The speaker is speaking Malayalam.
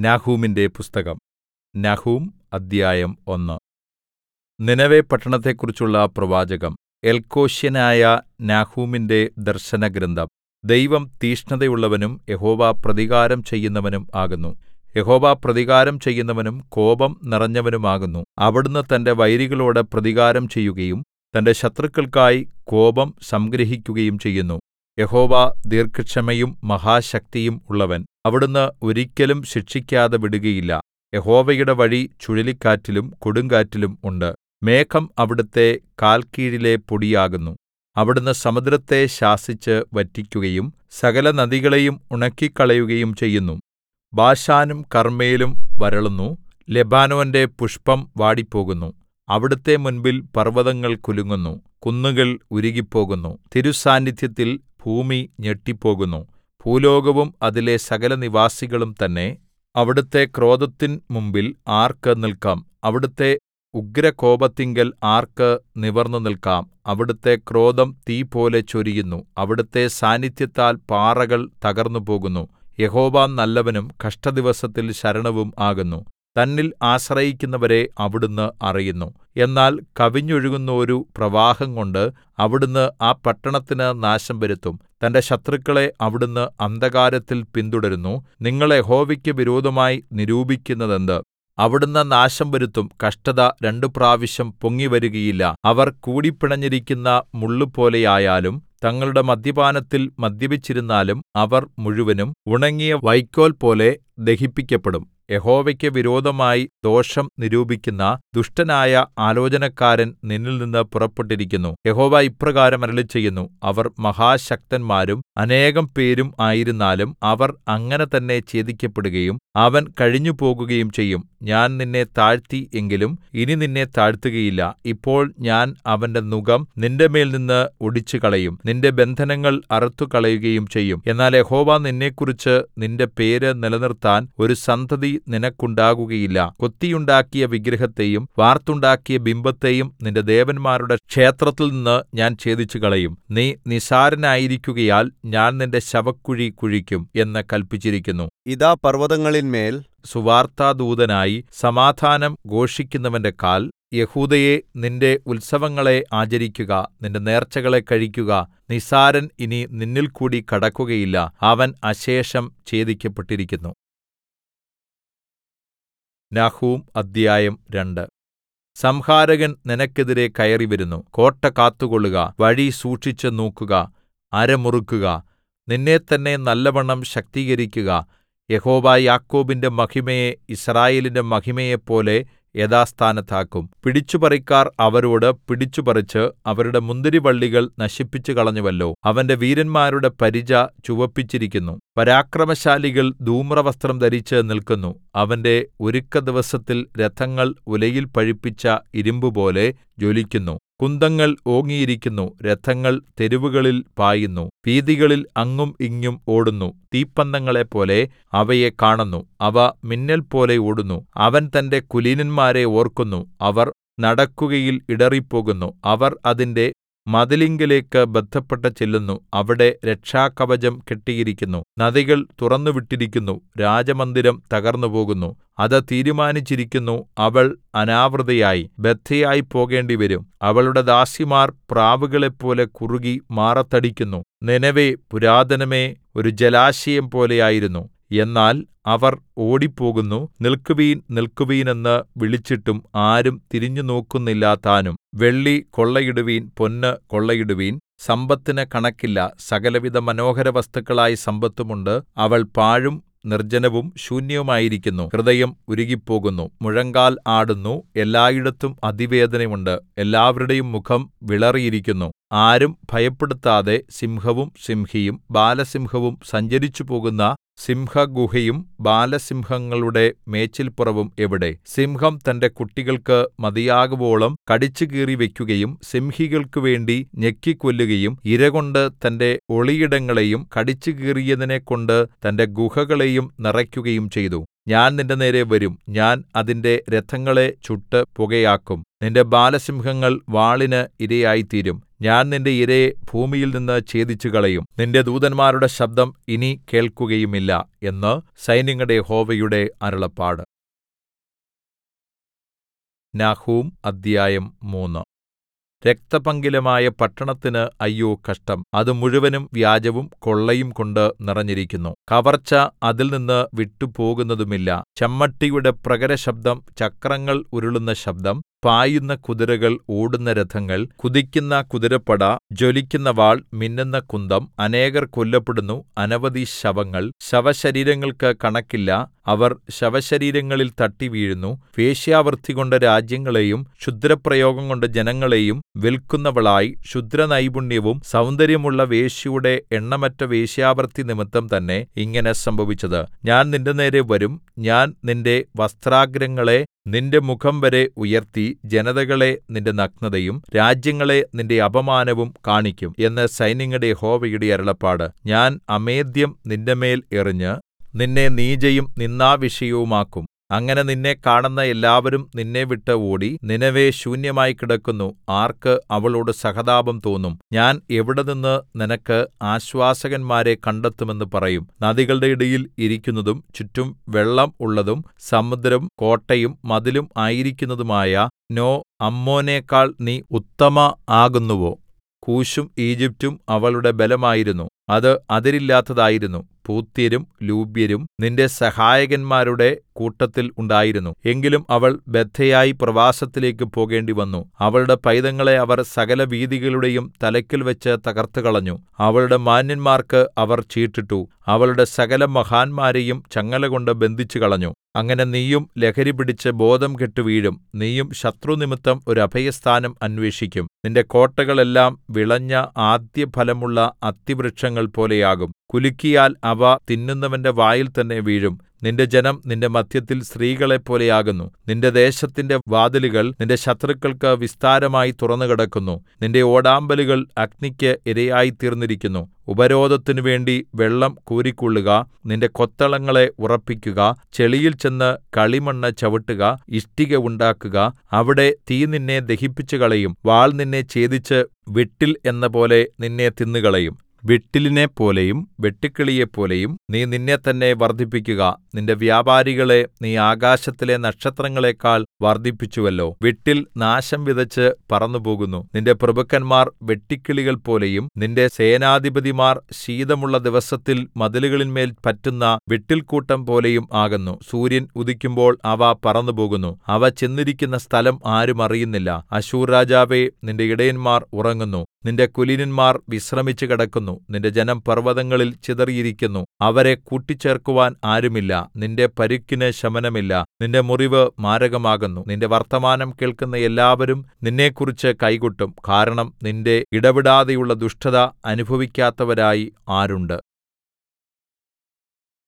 നാഹൂമിന്റെ പുസ്തകം നഹൂം അദ്ധ്യായം ഒന്ന് നിനവെ പട്ടണത്തെക്കുറിച്ചുള്ള പ്രവാചകം എൽക്കോശ്യനായ നാഹൂമിന്റെ ദർശനഗ്രന്ഥം ദൈവം തീക്ഷ്ണതയുള്ളവനും യഹോവ പ്രതികാരം ചെയ്യുന്നവനും ആകുന്നു യഹോവ പ്രതികാരം ചെയ്യുന്നവനും കോപം നിറഞ്ഞവനുമാകുന്നു അവിടുന്ന് തന്റെ വൈരികളോട് പ്രതികാരം ചെയ്യുകയും തന്റെ ശത്രുക്കൾക്കായി കോപം സംഗ്രഹിക്കുകയും ചെയ്യുന്നു യഹോവ ദീർഘക്ഷമയും മഹാശക്തിയും ഉള്ളവൻ അവിടുന്ന് ഒരിക്കലും ശിക്ഷിക്കാതെ വിടുകയില്ല യഹോവയുടെ വഴി ചുഴലിക്കാറ്റിലും കൊടുങ്കാറ്റിലും ഉണ്ട് മേഘം അവിടുത്തെ കാൽക്കീഴിലെ പൊടിയാകുന്നു അവിടുന്ന് സമുദ്രത്തെ ശാസിച്ച് വറ്റിക്കുകയും സകലനദികളെയും ഉണക്കിക്കളയുകയും ചെയ്യുന്നു ബാശാനും കർമ്മേലും വരളുന്നു ലെബാനോന്റെ പുഷ്പം വാടിപ്പോകുന്നു അവിടുത്തെ മുൻപിൽ പർവ്വതങ്ങൾ കുലുങ്ങുന്നു കുന്നുകൾ ഉരുകിപ്പോകുന്നു തിരുസാന്നിദ്ധ്യത്തിൽ ഭൂമി ഞെട്ടിപ്പോകുന്നു ഭൂലോകവും അതിലെ സകലനിവാസികളും തന്നെ അവിടുത്തെ ക്രോധത്തിൻ മുമ്പിൽ ആർക്ക് നിൽക്കാം അവിടുത്തെ ഉഗ്രകോപത്തിങ്കൽ ആർക്ക് നിവിർന്നുനിൽക്കാം അവിടുത്തെ ക്രോധം തീപോലെ ചൊരിയുന്നു അവിടുത്തെ സാന്നിദ്ധ്യത്താൽ പാറകൾ തകർന്നുപോകുന്നു യഹോവ നല്ലവനും കഷ്ടദിവസത്തിൽ ശരണവും ആകുന്നു തന്നിൽ ആശ്രയിക്കുന്നവരെ അവിടുന്ന് അറിയുന്നു എന്നാൽ കവിഞ്ഞൊഴുകുന്നോരു പ്രവാഹംകൊണ്ട് അവിടുന്ന് ആ പട്ടണത്തിന് നാശം വരുത്തും തന്റെ ശത്രുക്കളെ അവിടുന്ന് അന്ധകാരത്തിൽ പിന്തുടരുന്നു നിങ്ങൾ യഹോവയ്ക്ക് വിരോധമായി നിരൂപിക്കുന്നതെന്ത് അവിടുന്ന് നാശം വരുത്തും കഷ്ടത രണ്ടു പ്രാവശ്യം പൊങ്ങിവരുകയില്ല അവർ കൂടിപ്പിണഞ്ഞിരിക്കുന്ന മുള്ളുപോലെയായാലും തങ്ങളുടെ മദ്യപാനത്തിൽ മദ്യപിച്ചിരുന്നാലും അവർ മുഴുവനും ഉണങ്ങിയ വൈക്കോൽ പോലെ ദഹിപ്പിക്കപ്പെടും യഹോവയ്ക്ക് വിരോധമായി ദോഷം നിരൂപിക്കുന്ന ദുഷ്ടനായ ആലോചനക്കാരൻ നിന്നിൽനിന്ന് പുറപ്പെട്ടിരിക്കുന്നു യഹോവ ഇപ്രകാരം അരുളിച്ചെയ്യുന്നു അവർ മഹാശക്തന്മാരും അനേകം പേരും ആയിരുന്നാലും അവർ അങ്ങനെ തന്നെ ഛേദിക്കപ്പെടുകയും അവൻ കഴിഞ്ഞുപോകുകയും ചെയ്യും ഞാൻ നിന്നെ താഴ്ത്തി എങ്കിലും ഇനി നിന്നെ താഴ്ത്തുകയില്ല ഇപ്പോൾ ഞാൻ അവന്റെ നുകം നിന്റെമേൽനിന്ന് ഒടിച്ചുകളയും നിന്റെ ബന്ധനങ്ങൾ അറുത്തുകളയുകയും ചെയ്യും എന്നാൽ യഹോവ നിന്നെക്കുറിച്ച് നിന്റെ പേര് നിലനിർത്താൻ ഒരു സന്തതി നിനക്കുണ്ടാകുകയില്ല കൊത്തിയുണ്ടാക്കിയ വിഗ്രഹത്തെയും വാർത്തുണ്ടാക്കിയ ബിംബത്തെയും നിന്റെ ദേവന്മാരുടെ ക്ഷേത്രത്തിൽനിന്ന് ഞാൻ ഛേദിച്ചുകളയും നീ നിസ്സാരനായിരിക്കുകയാൽ ഞാൻ നിന്റെ ശവക്കുഴി കുഴിക്കും എന്ന് കല്പിച്ചിരിക്കുന്നു ഇതാ പർവ്വതങ്ങളിന്മേൽ സുവാർത്താദൂതനായി സമാധാനം ഘോഷിക്കുന്നവന്റെ കാൽ യെഹൂദയേ നിന്റെ ഉത്സവങ്ങളെ ആചരിക്കുക നിന്റെ നേർച്ചകളെ കഴിക്കുക നിസ്സാരൻ ഇനി നിന്നിൽകൂടി കടക്കുകയില്ല അവൻ അശേഷം ഛേദിക്കപ്പെട്ടിരിക്കുന്നു നഹൂം അദ്ധ്യായം രണ്ട് സംഹാരകൻ നിനക്കെതിരെ കയറിവരുന്നു കോട്ട കാത്തുകൊള്ളുക വഴി സൂക്ഷിച്ചു നോക്കുക അര മുറുക്കുക നിന്നെത്തന്നെ നല്ലവണ്ണം ശക്തീകരിക്കുക യഹോവ യാക്കോബിന്റെ മഹിമയെ യിസ്രായേലിന്റെ മഹിമയെപ്പോലെ യഥാസ്ഥാനത്താക്കും പിടിച്ചുപറിക്കാർ അവരോട് പിടിച്ചുപറിച്ച് അവരുടെ മുന്തിരിവള്ളികൾ നശിപ്പിച്ചുകളഞ്ഞുവല്ലോ അവന്റെ വീരന്മാരുടെ പരിച ചുവപ്പിച്ചിരിക്കുന്നു പരാക്രമശാലികൾ ധൂമ്രവസ്ത്രം ധരിച്ച് നിൽക്കുന്നു അവന്റെ ഒരുക്കദിവസത്തിൽ രഥങ്ങൾ ഉലയിൽ പഴിപ്പിച്ച ഇരുമ്പുപോലെ ജ്വലിക്കുന്നു കുന്തങ്ങൾ ഓങ്ങിയിരിക്കുന്നു രഥങ്ങൾ തെരുവുകളിൽ പായുന്നു വീഥികളിൽ അങ്ങും ഇങ്ങും ഓടുന്നു തീപ്പന്തങ്ങളെപ്പോലെ അവയെ കാണുന്നു അവ മിന്നൽപോലെ ഓടുന്നു അവൻ തന്റെ കുലീനന്മാരെ ഓർക്കുന്നു അവർ നടക്കുകയിൽ ഇടറിപ്പോകുന്നു അവർ അതിന്റെ മതിലിങ്കലേക്ക് ബദ്ധപ്പെട്ട് ചെല്ലുന്നു അവിടെ രക്ഷാകവചം കെട്ടിയിരിക്കുന്നു നദികൾ തുറന്നുവിട്ടിരിക്കുന്നു രാജമന്ദിരം തകർന്നുപോകുന്നു അത് തീരുമാനിച്ചിരിക്കുന്നു അവൾ അനാവൃതയായി ബദ്ധയായി പോകേണ്ടിവരും അവളുടെ ദാസിമാർ പ്രാവുകളെപ്പോലെ കുറുകി മാറത്തടിക്കുന്നു നിനവേ പുരാതനമേ ഒരു ജലാശയം പോലെയായിരുന്നു എന്നാൽ അവർ ഓടിപ്പോകുന്നു നിൽക്കുവീൻ നിൽക്കുവീൻ എന്ന് വിളിച്ചിട്ടും ആരും തിരിഞ്ഞുനോക്കുന്നില്ലതാനും വെള്ളി കൊള്ളയിടുവീൻ പൊന്ന് കൊള്ളയിടുവീൻ സമ്പത്തിന് കണക്കില്ല സകലവിധ മനോഹര വസ്തുക്കളായി സമ്പത്തുമുണ്ട് അവൾ പാഴും നിർജ്ജനവും ശൂന്യവുമായിരിക്കുന്നു ഹൃദയം ഉരുകിപ്പോകുന്നു മുഴങ്കാൽ ആടുന്നു എല്ലായിടത്തും അതിവേദനയുണ്ട് എല്ലാവരുടെയും മുഖം വിളറിയിരിക്കുന്നു ആരും ഭയപ്പെടുത്താതെ സിംഹവും സിംഹിയും ബാലസിംഹവും സഞ്ചരിച്ചുപോകുന്ന സിംഹഗുഹയും ബാലസിംഹങ്ങളുടെ മേച്ചിൽപ്പുറവും എവിടെ സിംഹം തന്റെ കുട്ടികൾക്ക് മതിയാകുവോളം കടിച്ചുകീറി വയ്ക്കുകയും സിംഹികൾക്കു വേണ്ടി ഞെക്കിക്കൊല്ലുകയും ഇരകൊണ്ട് തന്റെ ഒളിയിടങ്ങളെയും കടിച്ചുകീറിയതിനെക്കൊണ്ട് തന്റെ ഗുഹകളെയും നിറയ്ക്കുകയും ചെയ്തു ഞാൻ നിന്റെനേരെ വരും ഞാൻ അതിന്റെ രഥങ്ങളെ ചുട്ട് പുകയാക്കും നിന്റെ ബാലസിംഹങ്ങൾ വാളിന് ഇരയായിത്തീരും ഞാൻ നിന്റെ ഇരയെ ഭൂമിയിൽനിന്ന് ഛേദിച്ചുകളയും നിന്റെ ദൂതന്മാരുടെ ശബ്ദം ഇനി കേൾക്കുകയുമില്ല എന്ന് സൈന്യങ്ങളുടെ യഹോവയുടെ അരുളപ്പാട് നഹൂം അദ്ധ്യായം മൂന്ന് രക്തപങ്കിലമായ പട്ടണത്തിന് അയ്യോ കഷ്ടം അത് മുഴുവനും വ്യാജവും കൊള്ളയും കൊണ്ട് നിറഞ്ഞിരിക്കുന്നു കവർച്ച അതിൽനിന്ന് വിട്ടുപോകുന്നതുമില്ല ചമ്മട്ടിയുടെ പ്രഹരശബ്ദം ചക്രങ്ങൾ ഉരുളുന്ന ശബ്ദം പായുന്ന കുതിരകൾ ഓടുന്ന രഥങ്ങൾ കുതിക്കുന്ന കുതിരപ്പട ജ്വലിക്കുന്ന വാൾ മിന്നുന്ന കുന്തം അനേകർ കൊല്ലപ്പെടുന്നു അനവധി ശവങ്ങൾ ശവശരീരങ്ങൾക്ക് കണക്കില്ല അവർ ശവശരീരങ്ങളിൽ തട്ടിവീഴുന്നു വേശ്യാവൃത്തികൊണ്ട് രാജ്യങ്ങളെയും ക്ഷുദ്രപ്രയോഗംകൊണ്ട് ജനങ്ങളെയും വിൽക്കുന്നവളായി ക്ഷുദ്രനൈപുണ്യവും സൗന്ദര്യമുള്ള വേശ്യയുടെ എണ്ണമറ്റ വേശ്യാവൃത്തി നിമിത്തം തന്നെ ഇങ്ങനെ സംഭവിച്ചത് ഞാൻ നിന്റെനേരെ വരും ഞാൻ നിന്റെ വസ്ത്രാഗ്രങ്ങളെ നിന്റെ മുഖംവരെ ഉയർത്തി ജനതകളെ നിന്റെ നഗ്നതയും രാജ്യങ്ങളെ നിന്റെ അപമാനവും കാണിക്കും എന്ന് സൈന്യങ്ങളുടെ യഹോവയുടെ അരുളപ്പാട് ഞാൻ അമേദ്യം നിന്റെമേൽ എറിഞ്ഞ് നിന്നെ നീചയും നിന്ദാവിഷയവുമാക്കും അങ്ങനെ നിന്നെ കാണുന്ന എല്ലാവരും നിന്നെ വിട്ട് ഓടി നിനവേ ശൂന്യമായി കിടക്കുന്നു ആർക്ക് അവളോട് സഹതാപം തോന്നും ഞാൻ എവിടെനിന്ന് നിനക്ക് ആശ്വാസകന്മാരെ കണ്ടെത്തുമെന്ന് പറയും നദികളുടെ ഇടയിൽ ഇരിക്കുന്നതും ചുറ്റും വെള്ളം ഉള്ളതും സമുദ്രം കോട്ടയും മതിലും ആയിരിക്കുന്നതുമായ നോ അമ്മോനേക്കാൾ നീ ഉത്തമ ആകുന്നുവോ കൂശും ഈജിപ്റ്റും അവളുടെ ബലമായിരുന്നു അത് അതിരില്ലാത്തതായിരുന്നു പൂത്യരും ലൂബ്യരും നിന്റെ സഹായകന്മാരുടെ കൂട്ടത്തിൽ ഉണ്ടായിരുന്നു എങ്കിലും അവൾ ബദ്ധയായി പ്രവാസത്തിലേക്ക് പോകേണ്ടിവന്നു അവളുടെ പൈതങ്ങളെ അവർ സകല വീഥികളുടെയും തലയ്ക്കൽവെച്ച് തകർത്തുകളഞ്ഞു അവളുടെ മാന്യന്മാർക്ക് അവർ ചീട്ടിട്ടു അവളുടെ സകല മഹാന്മാരെയും ചങ്ങലകൊണ്ട് ബന്ധിച്ചുകളഞ്ഞു അങ്ങനെ നീയും ലഹരി പിടിച്ച് ബോധം കെട്ടു വീഴും നീയും ശത്രുനിമിത്തം ഒരു അഭയസ്ഥാനം അന്വേഷിക്കും നിന്റെ കോട്ടകളെല്ലാം വിളഞ്ഞ ആദ്യഫലമുള്ള അത്തിവൃക്ഷങ്ങൾ പോലെയാകും കുലുക്കിയാൽ അവ തിന്നുന്നവന്റെ വായിൽ തന്നെ വീഴും നിന്റെ ജനം നിന്റെ മദ്ധ്യത്തിൽ സ്ത്രീകളെപ്പോലെയാകുന്നു നിന്റെ ദേശത്തിന്റെ വാതിലുകൾ നിന്റെ ശത്രുക്കൾക്ക് വിസ്താരമായി തുറന്നുകിടക്കുന്നു നിന്റെ ഓടാമ്പലുകൾ അഗ്നിക്ക് ഇരയായിത്തീർന്നിരിക്കുന്നു ഉപരോധത്തിനു വേണ്ടി വെള്ളം കോരിക്കൊള്ളുക നിന്റെ കൊത്തളങ്ങളെ ഉറപ്പിക്കുക ചെളിയിൽ ചെന്ന് കളിമണ്ണ് ചവിട്ടുക ഇഷ്ടിക ഉണ്ടാക്കുക അവിടെ തീ നിന്നെ ദഹിപ്പിച്ചുകളയും വാൾ നിന്നെ ഛേദിച്ച് വിട്ടിൽ എന്നപോലെ നിന്നെ തിന്നുകളയും വിട്ടിലിനെപ്പോലെയും വെട്ടുക്കിളിയെപ്പോലെയും നീ നിന്നെത്തന്നെ വർദ്ധിപ്പിക്കുക നിന്റെ വ്യാപാരികളെ നീ ആകാശത്തിലെ നക്ഷത്രങ്ങളെക്കാൾ വർദ്ധിപ്പിച്ചുവല്ലോ വിട്ടിൽ നാശം വിതച്ച് പറന്നുപോകുന്നു നിന്റെ പ്രഭുക്കന്മാർ വെട്ടുക്കിളികൾ പോലെയും നിന്റെ സേനാധിപതിമാർ ശീതമുള്ള ദിവസത്തിൽ മതിലുകളിന്മേൽ പറ്റുന്ന വിട്ടിൽക്കൂട്ടം പോലെയും ആകുന്നു സൂര്യൻ ഉദിക്കുമ്പോൾ അവ പറന്നുപോകുന്നു അവ ചെന്നിരിക്കുന്ന സ്ഥലം ആരും അറിയുന്നില്ല അശൂർ രാജാവേ നിന്റെ ഇടയന്മാർ ഉറങ്ങുന്നു നിന്റെ കുലീനന്മാർ വിശ്രമിച്ചു കിടക്കുന്നു നിന്റെ ജനം പർവ്വതങ്ങളിൽ ചിതറിയിരിക്കുന്നു അവരെ കൂട്ടിച്ചേർക്കുവാൻ ആരുമില്ല നിന്റെ പരുക്കിന് ശമനമില്ല നിന്റെ മുറിവ് മാരകമാകുന്നു നിന്റെ വർത്തമാനം കേൾക്കുന്ന എല്ലാവരും നിന്നെക്കുറിച്ച് കൈകൊട്ടും കാരണം നിന്റെ ഇടവിടാതെയുള്ള ദുഷ്ടത അനുഭവിക്കാത്തവരായി ആരുണ്ട്